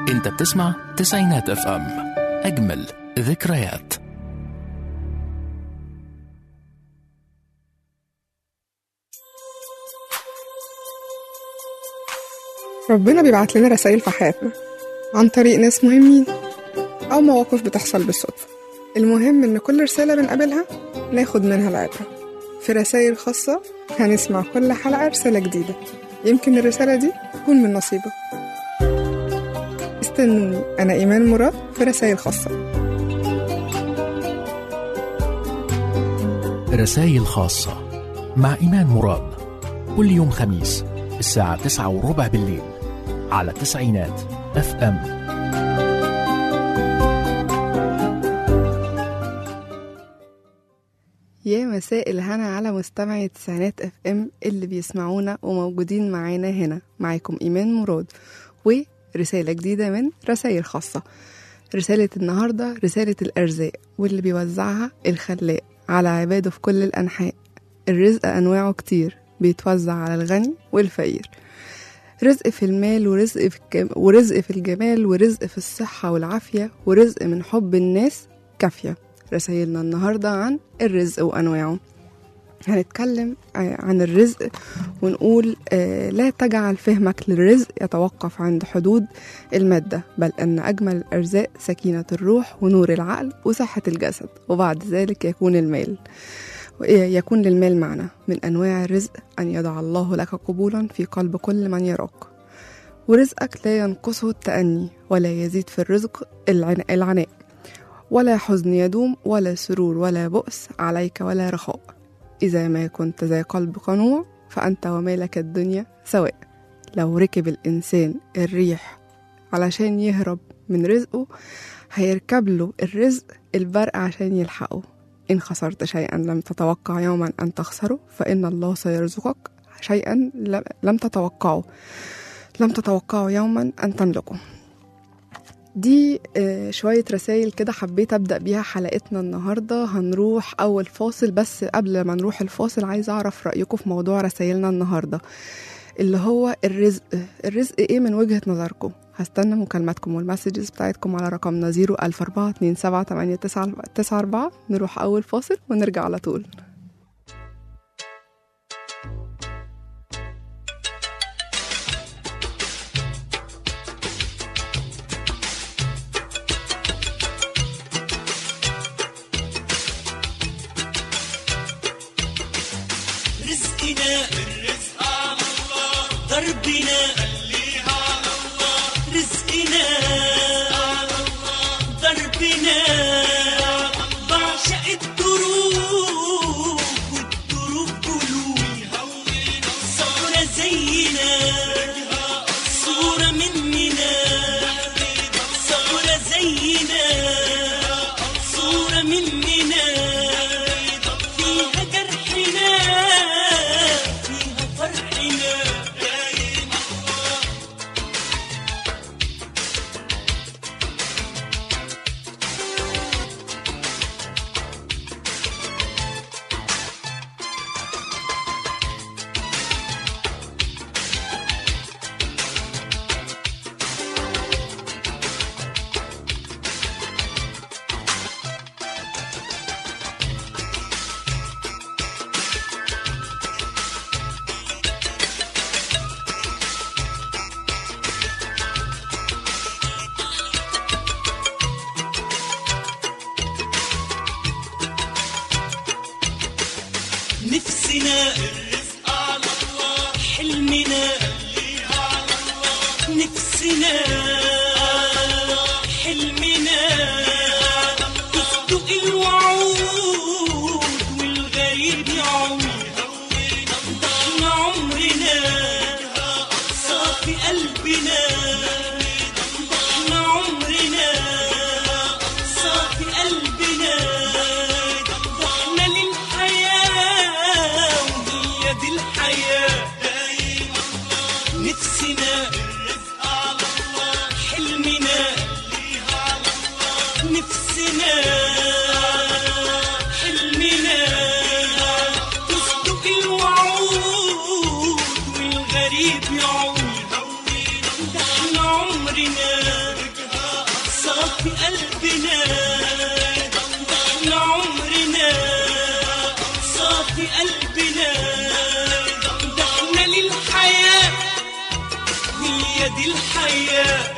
انت بتسمع تسعينات اف ام اجمل ذكريات ربنا بيبعت لنا رسائل في حياتنا عن طريق ناس مهمين أو مواقف بتحصل بالصدفة المهم إن كل رسالة بنقابلها ناخد منها العبرة في رسائل خاصة هنسمع كل حلقة رسالة جديدة يمكن الرسالة دي تكون من نصيبك استنوني أنا إيمان مراد في رسائل خاصة رسائل خاصة مع إيمان مراد كل يوم خميس الساعة تسعة وربع بالليل على تسعينات اف ام يا مساء الهنا على مستمعي تسعينات اف ام اللي بيسمعونا وموجودين معانا هنا معاكم ايمان مراد ورسالة جديدة من رسائل خاصة رسالة النهاردة رسالة الأرزاق واللي بيوزعها الخلاق على عباده في كل الأنحاء الرزق أنواعه كتير بيتوزع على الغني والفقير رزق في المال ورزق في الجم... ورزق في الجمال ورزق في الصحة والعافية ورزق من حب الناس كافية رسائلنا النهاردة عن الرزق وأنواعه هنتكلم آه، عن الرزق ونقول آه، لا تجعل فهمك للرزق يتوقف عند حدود المادة بل أن أجمل الأرزاق سكينة الروح ونور العقل وصحة الجسد وبعد ذلك يكون المال يكون للمال معنى من أنواع الرزق أن يضع الله لك قبولا في قلب كل من يراك ورزقك لا ينقصه التأني ولا يزيد في الرزق العن- العناء ولا حزن يدوم ولا سرور ولا بؤس عليك ولا رخاء إذا ما كنت ذا قلب قنوع فأنت ومالك الدنيا سواء لو ركب الإنسان الريح علشان يهرب من رزقه هيركب له الرزق البرق عشان يلحقه إن خسرت شيئا لم تتوقع يوما أن تخسره فإن الله سيرزقك شيئا لم- لم تتوقعه لم تتوقعه يوما أن تملكه دي آه، شوية رسائل كده حبيت أبدأ بيها حلقتنا النهاردة هنروح أول فاصل بس قبل ما نروح الفاصل عايزة أعرف رأيكم في موضوع رسائلنا النهاردة اللي هو الرزق الرزق إيه من وجهة نظركم هستنى مكالماتكم والمسجز بتاعتكم على رقمنا 01427 نروح أول فاصل ونرجع على طول رزقنا الرزق على الله دربنا خليها على الله رزقنا على الله دربنا بعشق الدروب والدروب قلوب صورة زينا صورة مننا صورة زينا صورة مننا فيها جرحنا فيها فرحنا دايم الله نفسنا الرزق على الله حلمنا خليها على الله نفسنا حلمنا تصدق الوعود والغريب يعود ضحنا عمرنا صافي قلبنا ضحنا عمرنا صافي قلبنا ضحنا للحياة وهي دي الحياة دايم الله نفسنا الرزق على الله حلمنا خليها على الله نفسنا حلمنا تصدق الوعود والغريب يعود ده احنا عمرنا صافي قلبنا ده احنا عمرنا صافي قلبنا ده احنا للحياة هي دي الحياة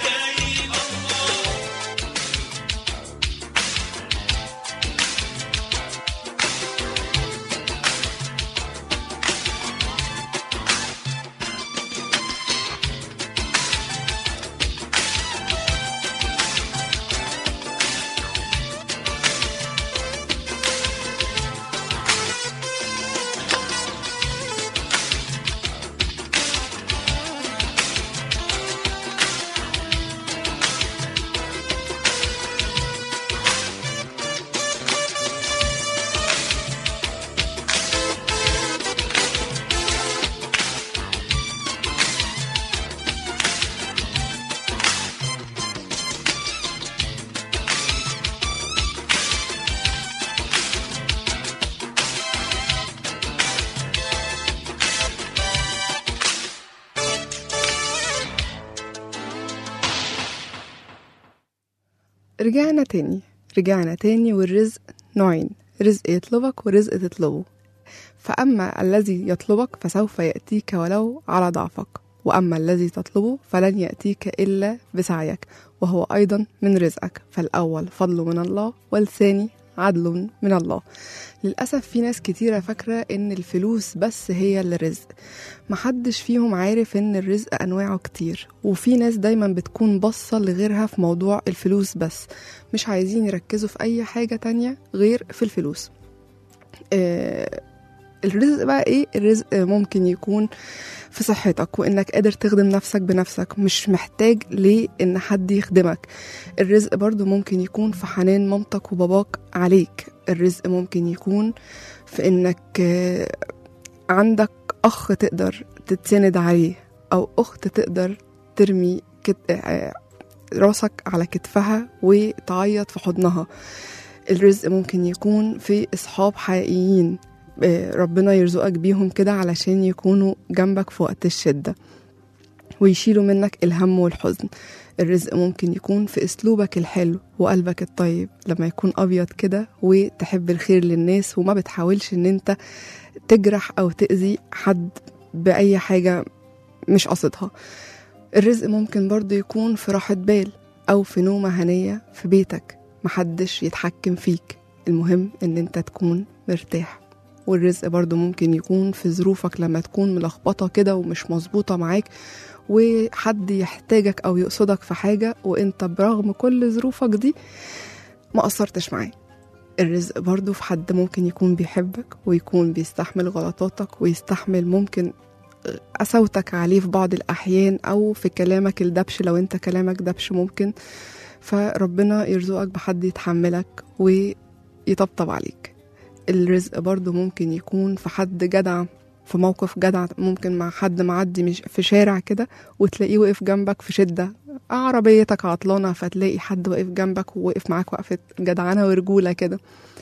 رجعنا تاني رجعنا تاني والرزق نوعين رزق يطلبك ورزق تطلبه فأما الذي يطلبك فسوف يأتيك ولو على ضعفك وأما الذي تطلبه فلن يأتيك إلا بسعيك وهو أيضا من رزقك فالأول فضل من الله والثاني عدل من الله للأسف في ناس كتيرة فاكرة إن الفلوس بس هي الرزق محدش فيهم عارف إن الرزق أنواعه كتير وفي ناس دايما بتكون باصة لغيرها في موضوع الفلوس بس مش عايزين يركزوا في أي حاجة تانية غير في الفلوس آه الرزق بقى ايه الرزق ممكن يكون في صحتك وانك قادر تخدم نفسك بنفسك مش محتاج ليه ان حد يخدمك الرزق برضو ممكن يكون في حنان مامتك وباباك عليك الرزق ممكن يكون في انك آه، عندك اخ تقدر تتسند عليه او اخت تقدر ترمي كت... آه، راسك على كتفها وتعيط في حضنها الرزق ممكن يكون في اصحاب حقيقيين آه، ربنا يرزقك بيهم كده علشان يكونوا جنبك في وقت الشدة ويشيلوا منك الهم والحزن الرزق ممكن يكون في اسلوبك الحلو وقلبك الطيب لما يكون ابيض كده وتحب الخير للناس وما بتحاولش ان انت تجرح او تأذي حد بأي حاجة مش قصدها الرزق ممكن برضو يكون في راحة بال أو في نومة هنية في بيتك محدش يتحكم فيك المهم ان انت تكون مرتاح والرزق برضو ممكن يكون في ظروفك لما تكون ملخبطة كده ومش مظبوطة معاك وحد يحتاجك أو يقصدك في حاجة وانت برغم كل ظروفك دي ما قصرتش معاه الرزق برضو في حد ممكن يكون بيحبك ويكون بيستحمل غلطاتك ويستحمل ممكن قسوتك عليه في بعض الأحيان أو في كلامك الدبش لو انت كلامك دبش ممكن فربنا يرزقك بحد يتحملك ويطبطب عليك الرزق برضو ممكن يكون في حد جدع في موقف جدع ممكن مع حد معدي مش في شارع كده وتلاقيه وقف جنبك في شدة عربيتك عطلانة فتلاقي حد واقف جنبك ووقف معاك وقفة جدعانة ورجولة كده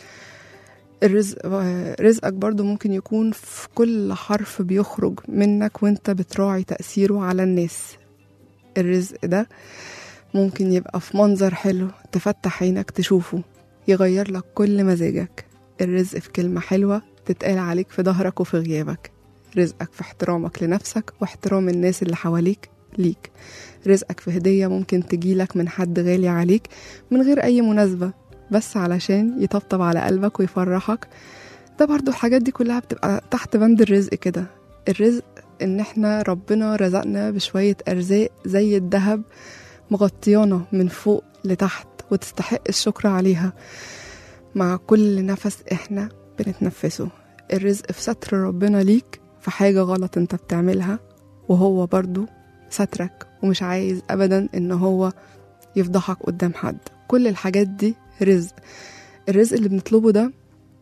الرزق رزقك برضو ممكن يكون في كل حرف بيخرج منك وانت بتراعي تأثيره على الناس الرزق ده ممكن يبقى في منظر حلو تفتح عينك تشوفه يغير لك كل مزاجك الرزق في كلمة حلوة تتقال عليك في ظهرك وفي غيابك رزقك في احترامك لنفسك واحترام الناس اللي حواليك ليك رزقك في هدية ممكن تجيلك من حد غالي عليك من غير أي مناسبة بس علشان يطبطب على قلبك ويفرحك ده برضو الحاجات دي كلها بتبقى تحت بند الرزق كده الرزق ان احنا ربنا رزقنا بشوية أرزاق زي الذهب مغطيانا من فوق لتحت وتستحق الشكر عليها مع كل نفس احنا بنتنفسه الرزق في ستر ربنا ليك في حاجة غلط انت بتعملها وهو برضو سترك ومش عايز ابدا ان هو يفضحك قدام حد كل الحاجات دي رزق الرزق اللي بنطلبه ده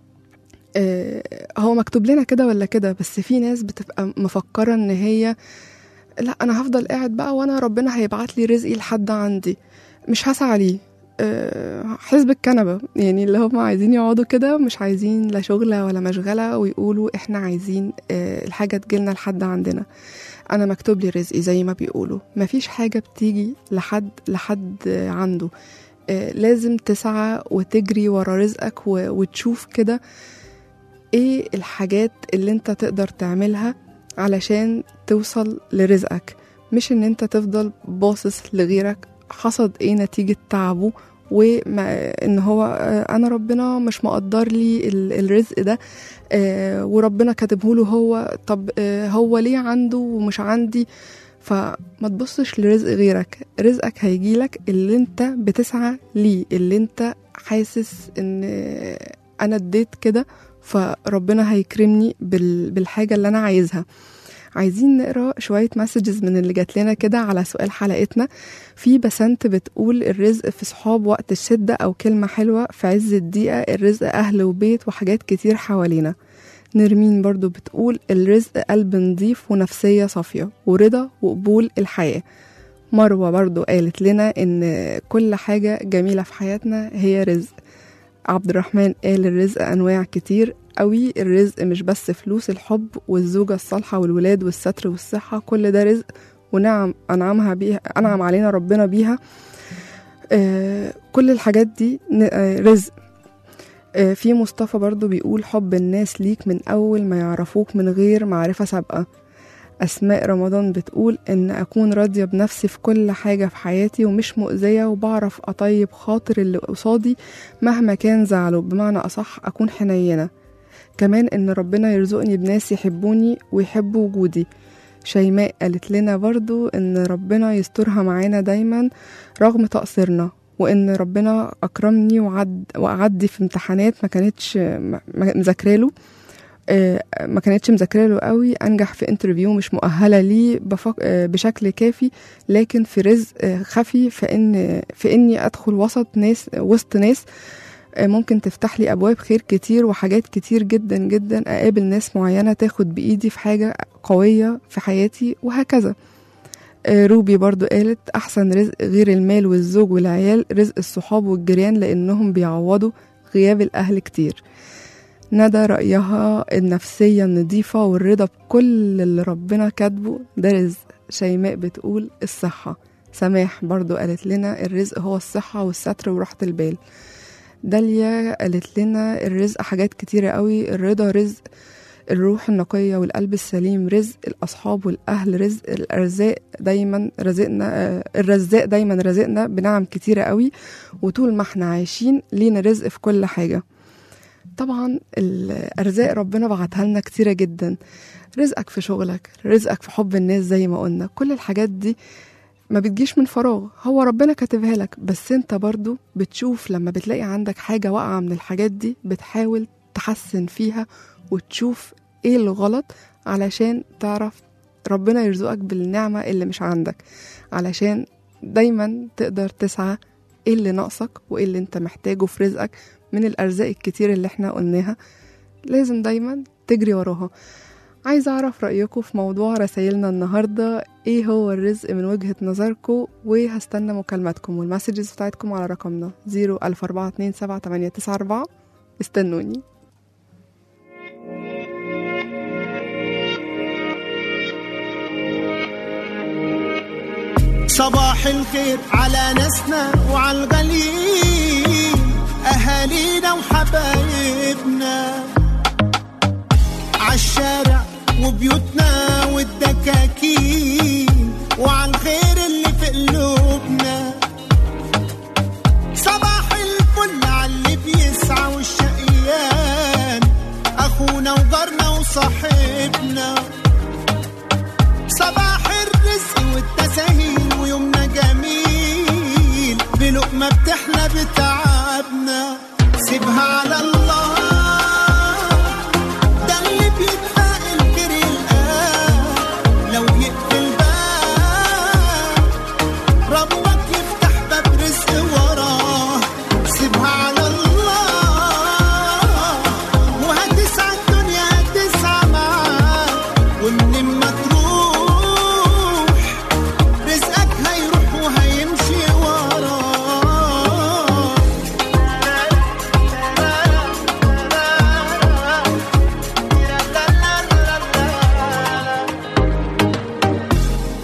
آه، هو مكتوب لنا كده ولا كده بس في ناس بتبقى مفكرة ان هي لا انا هفضل قاعد بقى وانا ربنا هيبعت لي رزقي لحد عندي مش هسعى ليه آه، حزب الكنبة يعني اللي هم عايزين يقعدوا كده مش عايزين لا شغلة ولا مشغلة ويقولوا احنا عايزين آه، الحاجة تجيلنا لحد عندنا انا مكتوب لي رزقي زي ما بيقولوا مفيش حاجة بتيجي لحد لحد آه، عنده آه، لازم تسعى وتجري ورا رزقك و- وتشوف كده ايه الحاجات اللي انت تقدر تعملها علشان توصل لرزقك مش ان انت تفضل باصص لغيرك حصد ايه نتيجة تعبه وما ان هو آه، انا ربنا مش مقدر لي ال- الرزق ده آه، وربنا كاتبه له هو طب آه، هو ليه عنده ومش عندي فما تبصش لرزق غيرك رزقك هيجيلك اللي انت بتسعى ليه اللي انت حاسس ان آه، انا اديت كده فربنا هيكرمني بال- بالحاجة اللي انا عايزها عايزين نقرا شوية مسجز من اللي جات لنا كده على سؤال حلقتنا في بسنت بتقول الرزق في صحاب وقت الشدة أو كلمة حلوة في عز الضيقة الرزق أهل وبيت وحاجات كتير حوالينا نرمين برضو بتقول الرزق قلب نظيف ونفسية صافية ورضا وقبول الحياة مروة برضو قالت لنا إن كل حاجة جميلة في حياتنا هي رزق عبد الرحمن قال الرزق أنواع كتير قوي الرزق مش بس فلوس الحب والزوجة الصالحة والولاد والستر والصحة كل ده رزق ونعم أنعمها بيها أنعم علينا ربنا بيها آه كل الحاجات دي ن- آه رزق آه في مصطفى برضو بيقول حب الناس ليك من أول ما يعرفوك من غير معرفة سابقة أسماء رمضان بتقول إن أكون راضية بنفسي في كل حاجة في حياتي ومش مؤذية وبعرف أطيب خاطر اللي قصادي مهما كان زعله بمعنى أصح أكون حنينة كمان إن ربنا يرزقني بناس يحبوني ويحبوا وجودي شيماء قالت لنا برضو إن ربنا يسترها معانا دايما رغم تقصيرنا وإن ربنا أكرمني وعد وأعدي في امتحانات ما كانتش م- مذاكرة له آه، ما كانتش مذاكره له قوي انجح في انترفيو مش مؤهله ليه بفك... آه، بشكل كافي لكن في رزق آه، خفي في ان في اني ادخل وسط ناس وسط ناس آه، ممكن تفتح لي ابواب خير كتير وحاجات كتير جدا جدا اقابل ناس معينه تاخد بايدي في حاجه قويه في حياتي وهكذا آه، روبي برضو قالت احسن رزق غير المال والزوج والعيال رزق الصحاب والجيران لانهم بيعوضوا غياب الاهل كتير ندى رأيها النفسية النظيفة والرضا بكل اللي ربنا كاتبه ده رزق شيماء بتقول الصحة سماح برضو قالت لنا الرزق هو الصحة والستر وراحة البال داليا قالت لنا الرزق حاجات كتيرة قوي الرضا رزق الروح النقية والقلب السليم رزق الأصحاب والأهل رزق الأرزاق دايما رزقنا آه، الرزاق دايما رزقنا بنعم كتيرة قوي وطول ما احنا عايشين لينا رزق في كل حاجة طبعا الأرزاق ربنا بعتها لنا كتيرة جدا رزقك في شغلك رزقك في حب الناس زي ما قلنا كل الحاجات دي ما بتجيش من فراغ هو ربنا كاتبها لك بس انت برضو بتشوف لما بتلاقي عندك حاجة واقعة من الحاجات دي بتحاول تحسن فيها وتشوف ايه الغلط علشان تعرف ربنا يرزقك بالنعمة اللي مش عندك علشان دايما تقدر تسعى ايه اللي ناقصك وايه اللي انت محتاجه في رزقك من الأرزاق الكتير اللي احنا قلناها لازم دايما تجري وراها عايزة أعرف رأيكم في موضوع رسايلنا النهاردة إيه هو الرزق من وجهة نظركم وهستنى مكالماتكم والمسجز بتاعتكم على رقمنا 014278994 استنوني صباح الخير على ناسنا وعلى الغاليين أهالينا وحبايبنا عالشارع وبيوتنا والدكاكين وعلى الخير اللي في قلوبنا صباح الفل على اللي بيسعى والشقيان أخونا وجارنا وصاحبنا صباح الرزق والتساهيل ويومنا جميل بلقمة بتحلى بتعبنا سيبها على الله ده اللي بيدفع الخير يلقاه لو يقفل باب ربك يفتح باب رزق وراه سيبها على الله وهتسعى الدنيا هتسعى معاك ومن ما تروح رزقك هيروح وهيمشي وراه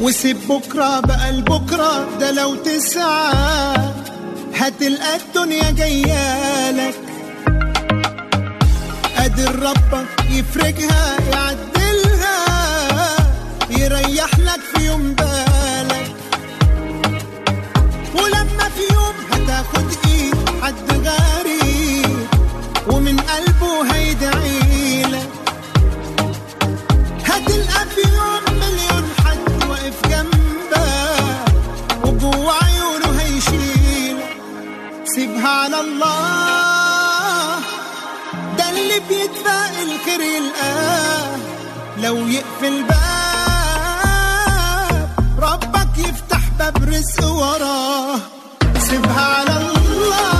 وسيب بكرة بقى لبكرة ده لو تسعى هتلقى الدنيا جايالك قادر ربك يفرجها يعدلها يريح لك في يوم بالك ولما في يوم هتاخد ايد حد غريب ومن قلبه هيدعيلك هتلقى في يوم مليون حد واقف جنبك وجوه عيونه هيشيلك سيبها على الله ده اللي بيدفع الخير يلقاه لو يقفل باب ربك يفتح باب رزق وراه سيبها على الله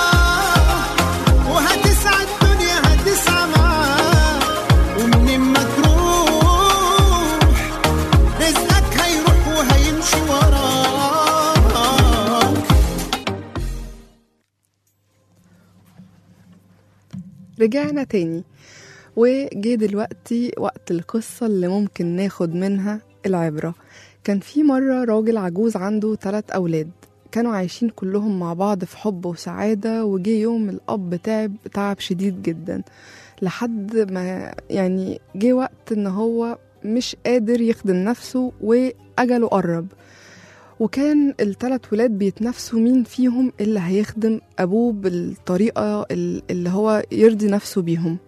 وهتسعى الدنيا هتسعى معاه ومنين ما تروح رزقك هيروح وهيمشي وراك رجعنا تاني وجه دلوقتي وقت القصة اللي ممكن ناخد منها العبرة كان في مرة راجل عجوز عنده ثلاث أولاد كانوا عايشين كلهم مع بعض في حب وسعادة وجه يوم الأب تعب تعب شديد جدا لحد ما يعني جه وقت إن هو مش قادر يخدم نفسه وأجله قرب وكان الثلاث ولاد بيتنافسوا مين فيهم اللي هيخدم أبوه بالطريقة ال- اللي هو يرضي نفسه بيهم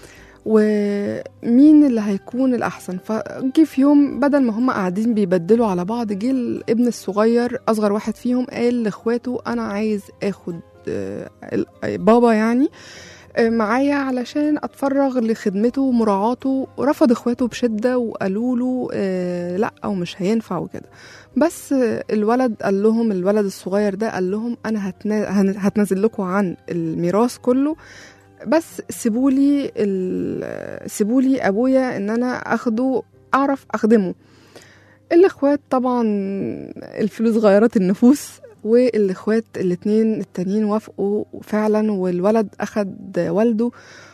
ومين اللي هيكون الأحسن فجي في يوم بدل ما هم قاعدين بيبدلوا على بعض جه الابن الصغير أصغر واحد فيهم قال لإخواته أنا عايز آخد آه، ال- بابا يعني آه، معايا علشان اتفرغ لخدمته ومراعاته ورفض اخواته بشده وقالوا له آه لا ومش هينفع وكده بس آه، الولد قال لهم الولد الصغير ده قال لهم انا هتنا... هن- هتنزل لكم عن الميراث كله بس سيبولي ال... سيبولي ابويا ان انا اخده اعرف اخدمه الاخوات طبعا الفلوس غيرت النفوس والاخوات الاتنين التانيين وافقوا فعلا والولد اخد والده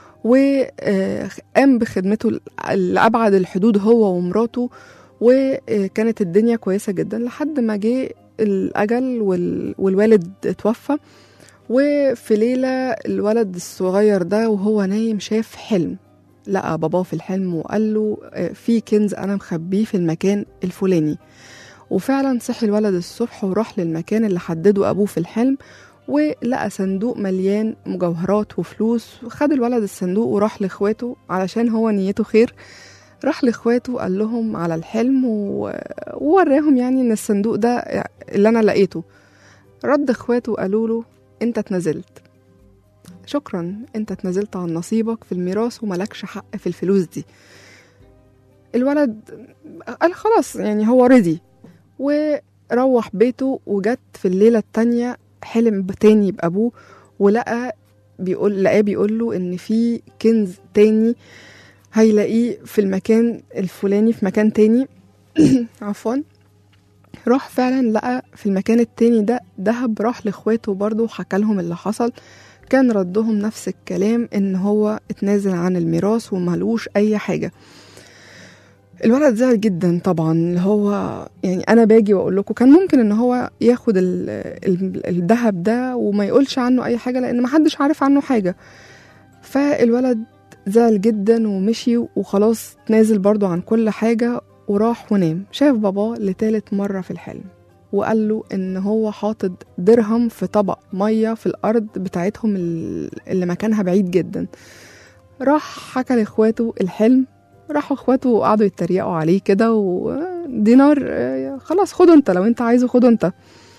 وقام بخدمته لأبعد الحدود هو ومراته وكانت الدنيا كويسة جدا لحد ما جه الأجل وال- والوالد اتوفى وفي ليلة الولد الصغير ده وهو نايم شاف حلم لقى باباه في الحلم وقال له آه، في كنز أنا مخبيه في المكان الفلاني وفعلا صحي الولد الصبح وراح للمكان اللي حدده أبوه في الحلم ولقى صندوق مليان مجوهرات وفلوس وخد الولد الصندوق وراح لاخواته علشان هو نيته خير راح لاخواته قال لهم على الحلم و- ووراهم يعني ان الصندوق ده اللي انا لقيته رد اخواته قالوا له انت اتنزلت شكرا انت اتنزلت عن نصيبك في الميراث وملكش حق في الفلوس دي الولد قال خلاص يعني هو رضي وروح بيته وجت في الليلة التانية حلم تاني بأبوه ولقى بيقول لقاه بيقول له إن في كنز تاني هيلاقيه في المكان الفلاني في مكان تاني عفوا راح فعلا لقى في المكان التاني ده دهب راح لاخواته برضه وحكى لهم اللي حصل كان ردهم نفس الكلام ان هو اتنازل عن الميراث وملوش اي حاجه الولد زعل جدا طبعا اللي هو يعني انا باجي واقول لكم كان ممكن ان هو ياخد ال- ال- الذهب ده وما يقولش عنه اي حاجه لان محدش عارف عنه حاجه فالولد زعل جدا ومشي وخلاص نازل برضو عن كل حاجه وراح ونام شاف باباه لتالت مره في الحلم وقال له ان هو حاطط درهم في طبق ميه في الارض بتاعتهم ال- اللي مكانها بعيد جدا راح حكى لاخواته الحلم راحوا اخواته وقعدوا يتريقوا عليه كده ودينار آه، خلاص خده انت لو انت عايزه خده انت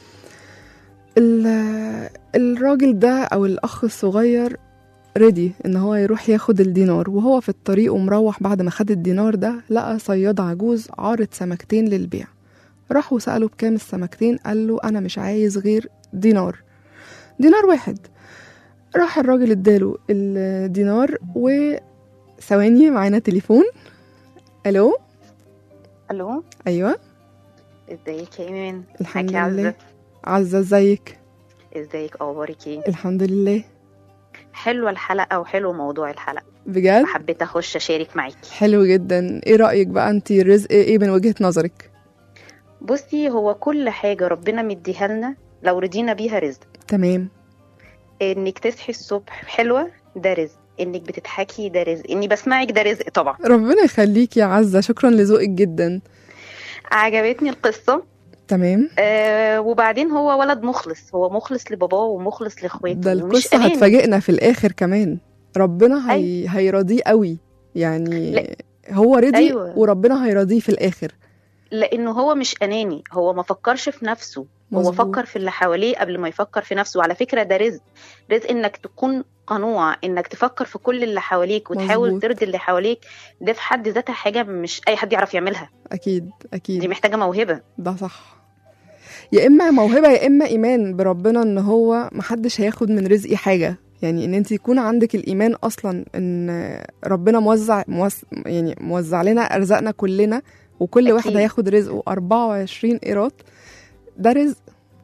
ال- الراجل ده او الاخ الصغير ريدي ان هو يروح ياخد الدينار وهو في الطريق ومروح بعد ما خد الدينار ده لقى صياد عجوز عارض سمكتين للبيع راح وسأله بكام السمكتين قال له انا مش عايز غير دينار دينار واحد راح الراجل اداله الدينار وثواني معانا تليفون الو الو ايوه ازيك يا ايمان الحمد معاكي لله عزة عزة ازيك ازيك اخبارك ايه الحمد لله حلوه الحلقه وحلو موضوع الحلقه بجد حبيت اخش اشارك معاكي حلو جدا ايه رأيك بقى انت الرزق ايه من وجهة نظرك بصي هو كل حاجة ربنا مديها لنا لو رضينا بيها رزق تمام انك تصحي الصبح حلوة ده رزق انك بتضحكي ده رزق اني بسمعك ده رزق طبعا ربنا يخليك يا عزة شكرا لذوقك جدا عجبتني القصة تمام آه وبعدين هو ولد مخلص هو مخلص لباباه ومخلص لاخواته ده ومش القصة أناني. هتفاجئنا في الآخر كمان ربنا هي... هيرضيه قوي يعني لا. هو رضي أيوة. وربنا هيرضيه في الآخر لانه هو مش اناني هو ما فكرش في نفسه هو مظبوط. فكر في اللي حواليه قبل ما يفكر في نفسه وعلى فكره ده رزق رزق انك تكون قنوع انك تفكر في كل اللي حواليك وتحاول مظبوط. ترضي اللي حواليك ده في حد ذاتها حاجه مش اي حد يعرف يعملها أكيد دي أكيد محتاجه موهبه ده صح يا إما موهبة يا إما إيمان بربنا إن هو محدش هياخد من رزقي حاجة يعني ان انت يكون عندك الايمان اصلا ان ربنا موزع موز يعني موزع لنا ارزاقنا كلنا وكل أكيد. واحد هياخد رزقه 24 قيراط ده رزق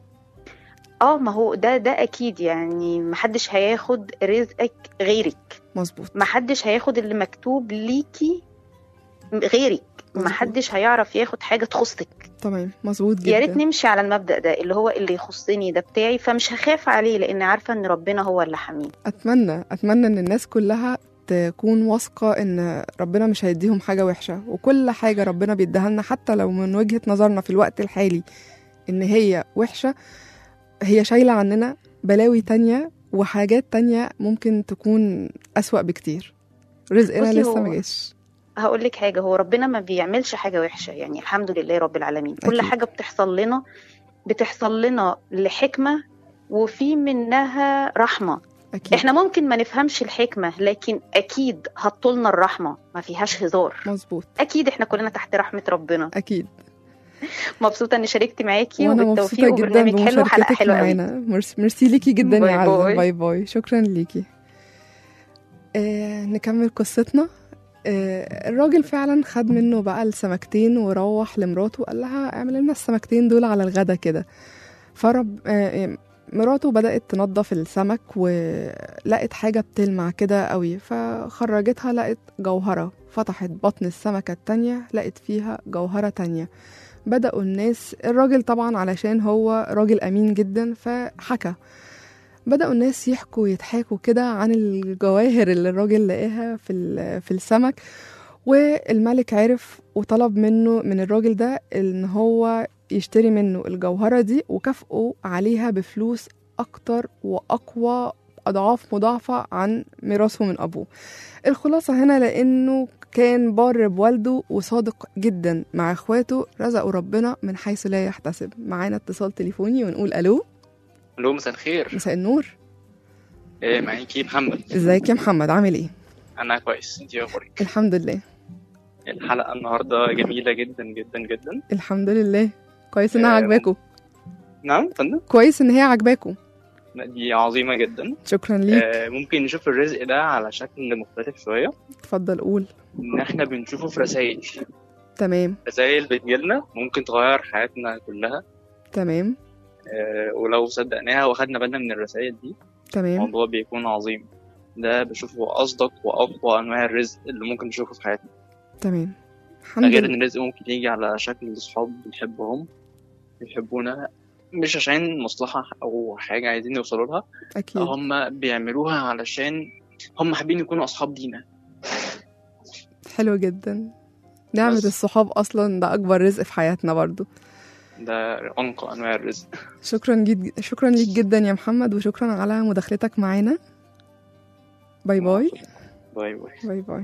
اه ما هو ده ده اكيد يعني محدش هياخد رزقك غيرك مظبوط محدش هياخد اللي مكتوب ليكي غيرك مظبوط. محدش هيعرف ياخد حاجه تخصك تمام مظبوط جدا يا ريت نمشي على المبدأ ده اللي هو اللي يخصني ده بتاعي فمش هخاف عليه لان عارفه ان ربنا هو اللي حميه اتمنى اتمنى ان الناس كلها تكون واثقه ان ربنا مش هيديهم حاجه وحشه وكل حاجه ربنا بيديها لنا حتى لو من وجهه نظرنا في الوقت الحالي ان هي وحشه هي شايله عننا بلاوي تانية وحاجات تانية ممكن تكون أسوأ بكتير رزقنا بصي لسه هو- ما جاش هقول لك حاجه هو ربنا ما بيعملش حاجه وحشه يعني الحمد لله رب العالمين كل أكيد. حاجه بتحصل لنا بتحصل لنا لحكمه وفي منها رحمه أكيد احنا ممكن ما نفهمش الحكمه لكن اكيد هتطولنا الرحمه ما فيهاش هزار مظبوط اكيد احنا كلنا تحت رحمه ربنا أكيد مبسوطه اني شاركت معاكي وأنا وبالتوفيق مبسوطة جدا وبرنامج حلو وحلقه بمشاركتك حلوه قوي معانا مرس- ميرسي ليكي جدا يا باي عزة باي. باي باي شكرا ليكي آه نكمل قصتنا آه الراجل فعلا خد منه بقى السمكتين وروح لمراته وقال لها اعمل لنا السمكتين دول على الغدا كده فرب آه مراته بدأت تنظف السمك ولقت حاجة بتلمع كده قوي فخرجتها لقت جوهرة فتحت بطن السمكة التانية لقت فيها جوهرة تانية بدأوا الناس الراجل طبعا علشان هو راجل أمين جدا فحكى بدأوا الناس يحكوا ويضحكوا كده عن الجواهر اللي الراجل لقاها في ال- في السمك والملك عرف وطلب منه من الراجل ده ان هو يشتري منه الجوهرة دي وكافئه عليها بفلوس أكتر وأقوى أضعاف مضاعفة عن ميراثه من أبوه الخلاصة هنا لأنه كان بار بوالده وصادق جدا مع اخواته رزقوا ربنا من حيث لا يحتسب معانا اتصال تليفوني ونقول الو الو مساء الخير مساء النور إيه معاكي محمد ازيك يا محمد عامل ايه انا كويس انت إيه اخبارك الحمد لله الحلقه النهارده جميله جدا جدا جدا الحمد لله كويس انها آه، عجباكوا نعم فندم كويس ان هي عجباكوا لا، دي عظيمه جدا شكرا ليك آه ممكن نشوف الرزق ده على شكل مختلف شويه اتفضل قول ان احنا بنشوفه في رسائل تمام رسائل بتجيلنا ممكن تغير حياتنا كلها تمام آه ولو صدقناها واخدنا بالنا من الرسائل دي تمام الموضوع بيكون عظيم ده بشوفه اصدق واقوى انواع الرزق اللي ممكن نشوفه في حياتنا تمام الحمد غير لله ان الرزق ممكن يجي على شكل صحاب بنحبهم بيحبونا مش عشان مصلحة أو حاجة عايزين يوصلوا لها اكيد هم بيعملوها علشان هم حابين يكونوا أصحاب لينا حلو جدا نعمة بس. الصحاب اصلا ده اكبر رزق في حياتنا برضو ده أنقى أنواع الرزق شكرا جد شكرا ليك جدا يا محمد وشكرا على مداخلتك معانا باي باي باي باي باي باي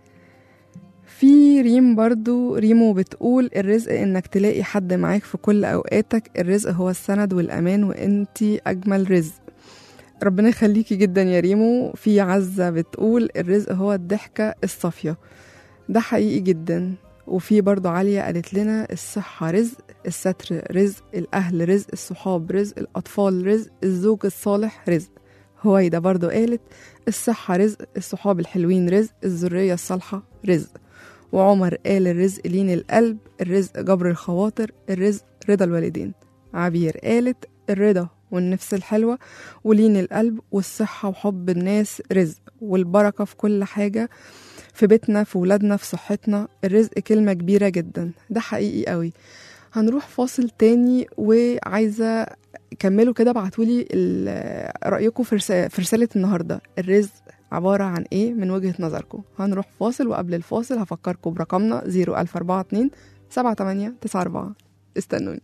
في ريم برضو ريمو بتقول الرزق انك تلاقي حد معاك في كل اوقاتك الرزق هو السند والامان وانتي اجمل رزق ربنا يخليكي جدا يا ريمو في عزة بتقول الرزق هو الضحكة الصافية ده حقيقي جدا وفي برضو عالية قالت لنا الصحة رزق الستر رزق الأهل رزق الصحاب رزق الأطفال رزق الزوج الصالح رزق هويدا برضو قالت الصحة رزق الصحاب الحلوين رزق الذرية الصالحة رزق وعمر قال الرزق لين القلب الرزق جبر الخواطر الرزق رضا الوالدين عبير قالت الرضا والنفس الحلوة ولين القلب والصحة وحب الناس رزق والبركة في كل حاجة في بيتنا في ولادنا في صحتنا الرزق كلمة كبيرة جدا ده حقيقي قوي هنروح فاصل تاني وعايزة كملوا كده ابعتولي ال- رأيكم في رسا- في رسالة النهاردة الرزق عبارة عن ايه من وجهة نظركم هنروح فاصل وقبل الفاصل هفكركم برقمنا 01042 7894 استنوني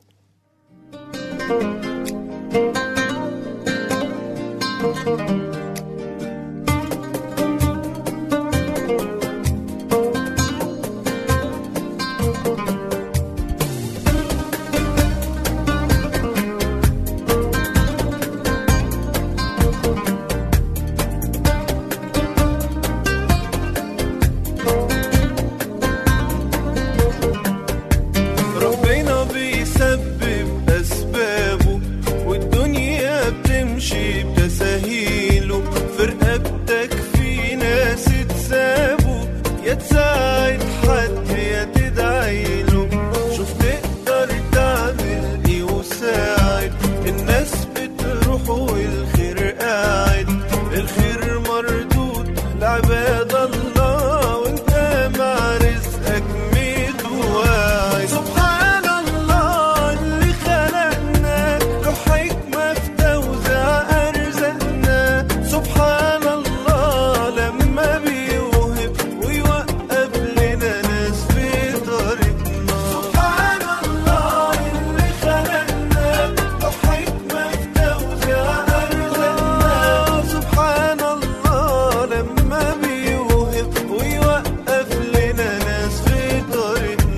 ربنا بيسبب أسبابه والدنيا بتمشي بتساهيله في رقبتك في ناس تسابه يا تساعد حد يا تدعيله شوف تقدر تعمل ايه وساعد الناس بتروح والخير قاعد الخير مردود لعباد الله وانت مع رزقك متواعد سبحان الله اللي خلقنا له حكمة في توزيع أرزاقنا سبحان الله لما بيوهب ويوقف لنا ناس في طريقنا سبحان الله اللي خلقنا له حكمة في توزيع أرزاقنا سبحان الله لما بيوهب ويوقف لنا ناس في طريقنا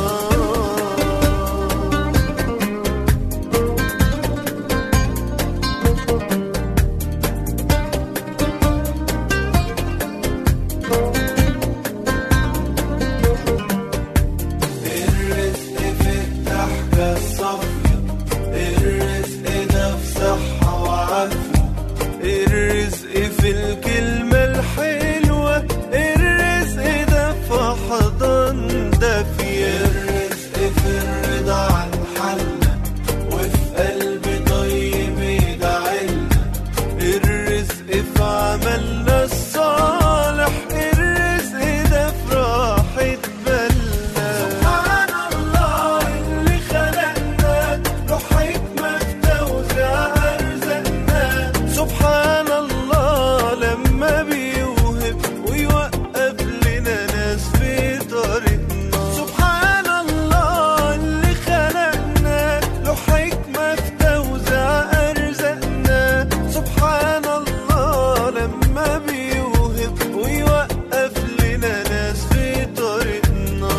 الرزق في الضحكة الصافية الرزق ده في صحة وعافية الرزق في الكلمة الحلوة الرزق ده في حضن دافية الرزق في الرضا عن حالنا وفي قلب طيب يدعيلنا الرزق في عملنا الصالح الرزق ده في راحة بالنا سبحان الله اللي خلقنا له حكمة في توزيع أرزاقنا سبحان الله لما بيوهب ويوقف لنا ناس في طريقنا سبحان الله اللي خلقنا له حكمة في توزيع أرزاقنا سبحان الله لما بيوهب ويوقف لنا ناس في طريقنا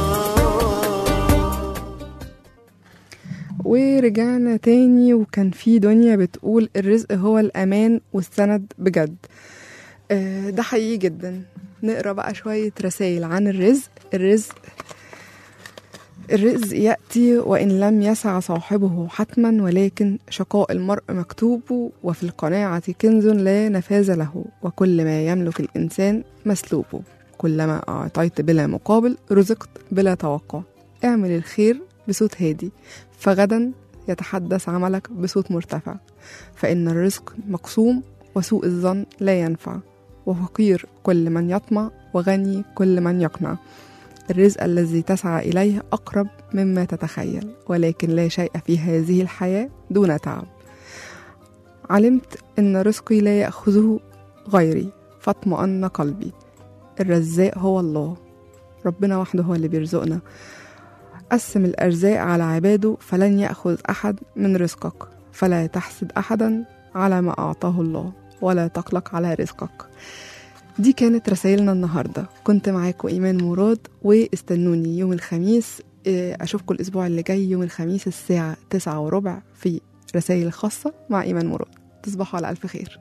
ورجعنا تاني وكان في دنيا بتقول الرزق هو الأمان والسند بجد آه، ده حقيقي جدا نقرا بقى شوية رسائل عن الرزق الرزق الرزق يأتي وإن لم يسع صاحبه حتما ولكن شقاء المرء مكتوب وفي القناعة كنز لا نفاذ له وكل ما يملك الإنسان مسلوب كلما أعطيت بلا مقابل رزقت بلا توقع اعمل الخير بصوت هادي فغدا يتحدث عملك بصوت مرتفع فإن الرزق مقسوم وسوء الظن لا ينفع وفقير كل من يطمع وغني كل من يقنع الرزق الذي تسعى إليه أقرب مما تتخيل ولكن لا شيء في هذه الحياة دون تعب علمت أن رزقي لا يأخذه غيري فاطمأن قلبي الرزاق هو الله ربنا وحده هو اللي بيرزقنا قسم الأرزاق على عباده فلن يأخذ أحد من رزقك فلا تحسد أحدا على ما أعطاه الله ولا تقلق على رزقك دي كانت رسائلنا النهاردة كنت معاكم إيمان مراد واستنوني يوم الخميس إيه، أشوفكم الأسبوع اللي جاي يوم الخميس الساعة تسعة وربع في رسائل خاصة مع إيمان مراد تصبحوا على ألف خير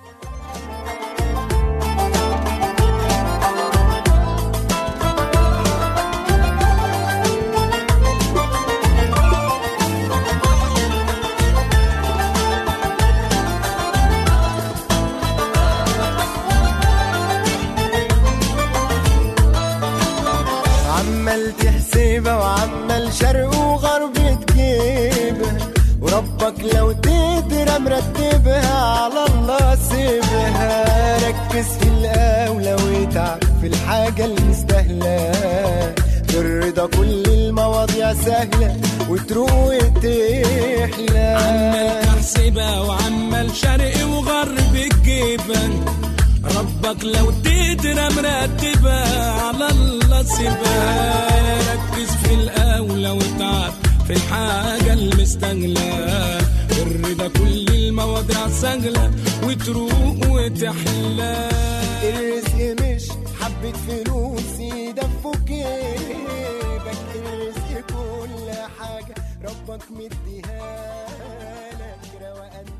عمال تحسبها وعمال شرق وغرب تجيبها وربك لو تقدر مرتبها على الله سيبها ركز في الأولى واتعب في الحاجة المستاهلة بالرضا كل المواضيع سهلة وفي وتروق وتحلى عمال تحسبها وعمال شرق وغرب الجبن ربك لو تدرى مرتبها على الله سيبها ركز في الأولى وتعب في الحاجة المستغلة الرضا كل المواضيع سهلة وتروق وتحلى الرزق مش حبة فلوس يدفوا جيبك الرزق كل حاجة ربك مديها لك روقان